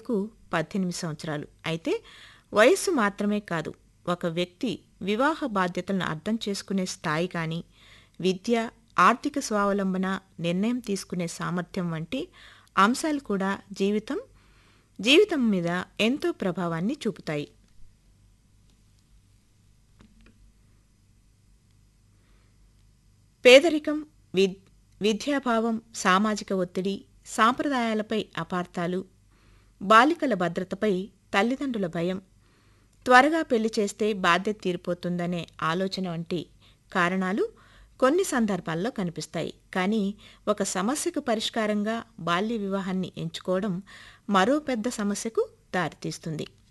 పదిహేడుకు పద్దెనిమిది సంవత్సరాలు అయితే వయస్సు మాత్రమే కాదు ఒక వ్యక్తి వివాహ బాధ్యతలను అర్థం చేసుకునే స్థాయి కానీ విద్య ఆర్థిక స్వావలంబన నిర్ణయం తీసుకునే సామర్థ్యం వంటి అంశాలు కూడా జీవితం జీవితం మీద ఎంతో ప్రభావాన్ని చూపుతాయి పేదరికం విద్ విద్యాభావం సామాజిక ఒత్తిడి సాంప్రదాయాలపై అపార్థాలు బాలికల భద్రతపై తల్లిదండ్రుల భయం త్వరగా పెళ్లి చేస్తే బాధ్యత తీరిపోతుందనే ఆలోచన వంటి కారణాలు కొన్ని సందర్భాల్లో కనిపిస్తాయి కానీ ఒక సమస్యకు పరిష్కారంగా బాల్య వివాహాన్ని ఎంచుకోవడం మరో పెద్ద సమస్యకు దారితీస్తుంది